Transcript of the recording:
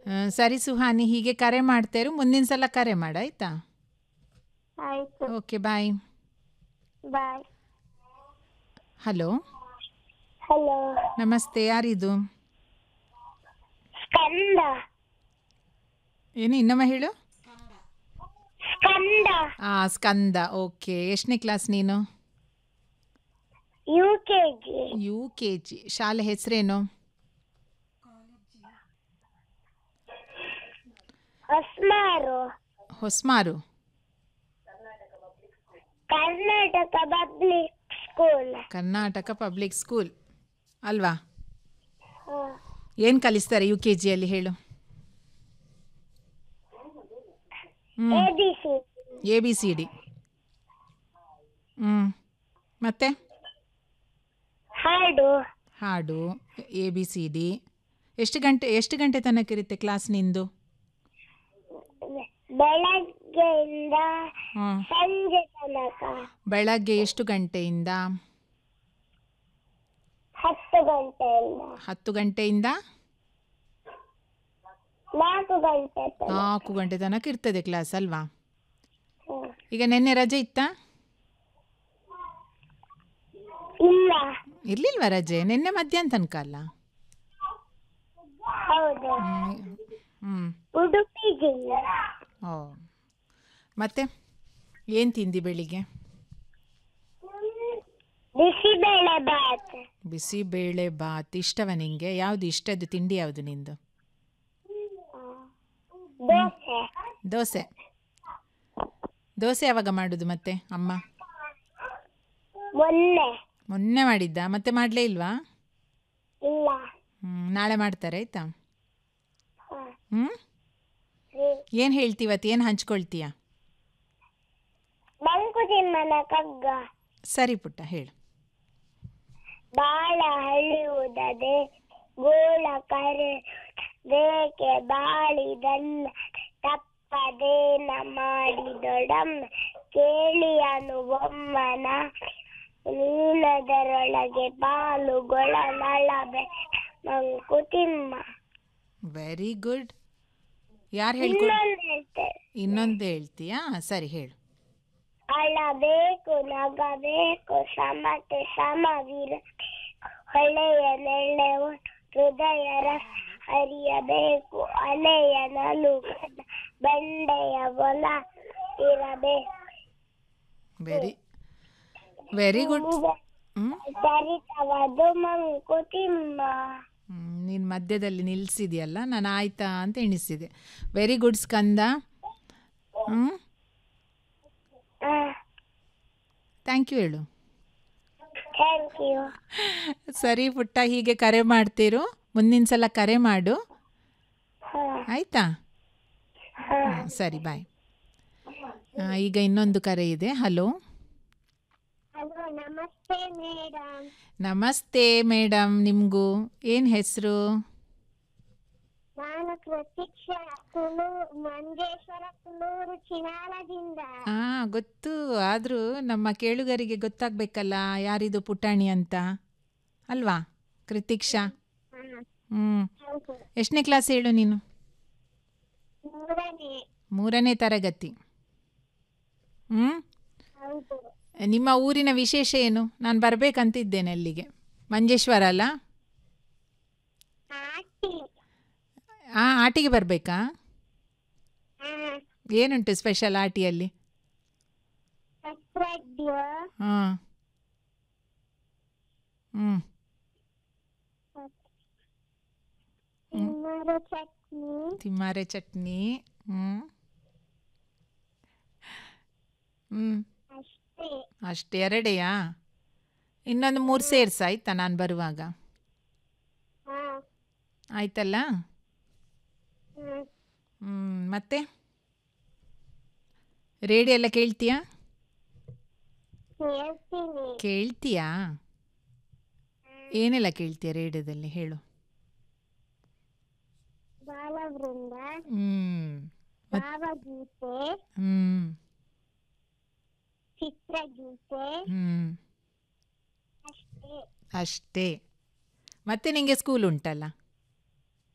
ಆ, ಸರಿ ಸುಹಾನಿ ಹೀಗೆ ಕರೆ ಮಾಡ್ತೇರು ಮುಂದಿನ ಸಲ ಕರೆ ಮಾಡು ಆಯ್ತಾ ಆಯ್ತು okay bye bye hello hello ನಮಸ್ತೆ ಯಾರಿದು ಸ್ಕಂದ ಏನು ಇನ್ನೊಮ್ಮೆ ಹೇಳು ಸ್ಕಂದ ಆ ಸ್ಕಂದ ಓಕೆ ಎಷ್ಟನೇ ಕ್ಲಾಸ್ ನೀನು U K G U K G ಶಾಲೆ ಹೆಸರೇನು Hosmaru Hosmaru Karnataka public school Karnataka public school ಅಲ್ವಾ ಏನು ಕಲಿಸ್ತಾರೆ ಯು ಕೆ ಜಿಯಲ್ಲಿ ಹೇಳು A B C A B C D ಹ್ಞೂ ಮತ್ತೆ ಹಾಡು ಹಾಡು ಎ ಬಿ ಸಿ ಡಿ ಎಷ್ಟು ಗಂಟೆ ಎಷ್ಟು ಗಂಟೆ ತನಕ ಇರುತ್ತೆ ಕ್ಲಾಸ್ ನಿಂದು ಬೆಳಗ್ಗೆಯಿಂದ ಹಾಂ ಸಂಜೆ ತನಕ ಬೆಳಗ್ಗೆ ಎಷ್ಟು ಗಂಟೆಯಿಂದ ಹತ್ತು ಗಂಟೆಯಿಂದ ಹತ್ತು ಗಂಟೆಯಿಂದ ನಾಲ್ಕು ಗಂಟೆ ತನಕ ನಾಲ್ಕು ಗಂಟೆ ತನಕ ಇರ್ತದೆ ಕ್ಲಾಸ್ ಅಲ್ವಾ ಹ್ಮ್. ಈಗ ನಿನ್ನೆ ರಜೆ ಇತ್ತಾ ಇಲ್ಲ ಇರ್ಲಿಲ್ವಾ ರಜೆ ನಿನ್ನೆ ಮಧ್ಯಾಹ್ನ ತನಕ ಅಲ್ಲ ಹೌದು ಹ್ಞೂ ಉಡುಪಿ ಜಿಲ್ಲೆ ಓ ಮತ್ತೆ ಏನು ತಿಂದಿ ಬೆಳಿಗ್ಗೆ ಬಿಸಿಬೇಳೆ ಬಾತ್ ಬಿಸಿಬೇಳೆ ಬಾತ್ ಇಷ್ಟವ ನಿಂಗೆ ಯಾವುದು ಇಷ್ಟದ್ದು ತಿಂಡಿ ಯಾವುದು ನಿಂದು ದೋಸೆ ದೋಸೆ ದೋಸೆ ಯಾವಾಗ ಮಾಡೋದು ಮತ್ತೆ ಅಮ್ಮ ಮೊನ್ನೆ ಮೊನ್ನೆ ಮಾಡಿದ್ದ ಮತ್ತೆ ಮಾಡಲೇ ಇಲ್ವಾ ಇಲ್ಲ ಹ್ಞೂ ನಾಳೆ ಮಾಡ್ತಾರೆ ಆಯಿತಾ ಹ. ಹ್ಞೂ ಸರಿ. ಏನು ಹೇಳ್ತೀವತ್ತು ಏನು ಹಂಚ್ಕೊಳ್ತೀಯ ಮಂಕುತಿಮ್ಮನ ಕಗ್ಗ ಸರಿ ಪುಟ್ಟ ಹೇಳು ಬಾಳ ಹಳಿಯುವುದದೆ ಗೋಳ ಕರೆ ಬೇಕೆ ಬಾಳಿದಲ್ಲ ತಪ್ಪದೇನ ಮಾಡಿದೊಡಂ ಕೇಳಿಯನು ಬೊಮ್ಮನ ನೀನದರೊಳಗೆ ಪಾಲುಗೊಳ ನಳಬೆ ಮಂಕುತಿಮ್ಮ ವೆರಿ ಗುಡ್ ಯಾರು ಹೇಳ್ಕೊಡ್ ಇನ್ನೊಂದು ಹೇಳ್ತೇನೆ ಇನ್ನೊಂದು ಹೇಳ್ತೀಯಾ ಸರಿ ಹೇಳು ಅಳಬೇಕು ನಗಬೇಕು ಸಮತೆ ಸಮವಿರ ಹೊಳೆಯ ನೆಳೆವು ಹೃದಯ ರಸ ಹರಿಯಬೇಕು ಅಲೆಯ ನಲುಗದ ಬಂಡೆಯ ಬೊಲ ಇರಬೇಕು ವೆರಿ ವೆರಿ ಗುಡ್ ಹ್ಞೂ ಚರಿತವದು ಮಂಕುತಿಮ್ಮ ನೀನು ಮಧ್ಯದಲ್ಲಿ ನಿಲ್ಲಿಸಿದೆಯಲ್ಲ ನಾನು ಆಯ್ತಾ ಅಂತ ಎಣಿಸಿದೆ ವೆರಿ ಗುಡ್ ಸ್ಕಂದ ಹ್ಞೂ ಥ್ಯಾಂಕ್ ಯು ಹೇಳು ಥ್ಯಾಂಕ್ ಯು ಸರಿ ಪುಟ್ಟ ಹೀಗೆ ಕರೆ ಮಾಡ್ತೀರು ಮುಂದಿನ ಸಲ ಕರೆ ಮಾಡು ಆಯಿತಾ ಹ್ಮ್, ಸರಿ ಬಾಯ್ ಆ, ಈಗ ಇನ್ನೊಂದು ಕರೆ ಇದೆ ಹಲೋ ಹಲೋ ನಮಸ್ತೆ ಮೇಡಮ್ ನಮಸ್ತೆ ಮೇಡಮ್ ನಿಮಗೂ ಏನು ಹೆಸರು ನಾನು ಪ್ರತೀಕ್ಷಾ ಕುಲು ಮಂಜೇಶ್ವರ ಕುಲೂರು ಚಿನಾಲದಿಂದ ಹಾಂ ಗೊತ್ತು ಆದರೂ ನಮ್ಮ ಕೇಳುಗರಿಗೆ ಗೊತ್ತಾಗಬೇಕಲ್ಲ ಯಾರಿದು ಪುಟಾಣಿ ಅಂತ ಅಲ್ವಾ ಕೃತಿಕ್ಷಾ ಹ್ಞೂ ಹೌದು ಎಷ್ಟನೇ ಕ್ಲಾಸ್ ಹೇಳು ನೀನು ಮೂರನೇ ಮೂರನೇ ತರಗತಿ ಹ್ಞೂ ಹೌದು ನಿಮ್ಮ ಊರಿನ ವಿಶೇಷ ಏನು ನಾನು ಬರಬೇಕಂತಿದ್ದೇನೆ ಅಲ್ಲಿಗೆ ಮಂಜೇಶ್ವರ ಅಲ್ಲ ಆಟಿ ಆ ಆಟಿಗೆ ಬರಬೇಕಾ ಹಾ ಏನುಂಟು ಸ್ಪೆಷಲ್ ಆಟಿಯಲ್ಲಿ ಪತ್ರಡ್ಯ ಹಾಂ ಹ್ಞೂ ತಿಮ್ಮರ ಚಟ್ನಿ ತಿಮ್ಮಾರೆ ಚಟ್ನಿ ಹ್ಞೂ ಹ್ಞೂ ಅಷ್ಟೇ ಅಷ್ಟು ಎರಡೆಯಾ ಇನ್ನೊಂದು ಮೂರು ಸೇರ್ಸ ಆಯ್ತಾ ನಾನು ಬರುವಾಗ ಹಾ ಆಯ್ತಲ್ಲ ಹ್ಮ್ ಹ್ಞೂ ಮತ್ತೆ ರೇಡಿಯೋ ಎಲ್ಲ ಕೇಳ್ತೀಯಾ ಹೇಳ್ತೀನಿ ಕೇಳ್ತೀಯಾ ಏನೆಲ್ಲ ಕೇಳ್ತೀಯ ರೇಡಿಯೋದಲ್ಲಿ ಹೇಳು ಬಾಲವೃಂದ ಹ್ಞೂ ಭಾವಗೀತೆ ಹ್ಞೂ ಚಿತ್ರಗೀತೆ ಹ್ಞೂ ಅಷ್ಟೇ ಅಷ್ಟೇ ಮತ್ತೆ ನಿಮಗೆ ಸ್ಕೂಲ್ ಉಂಟಲ್ಲ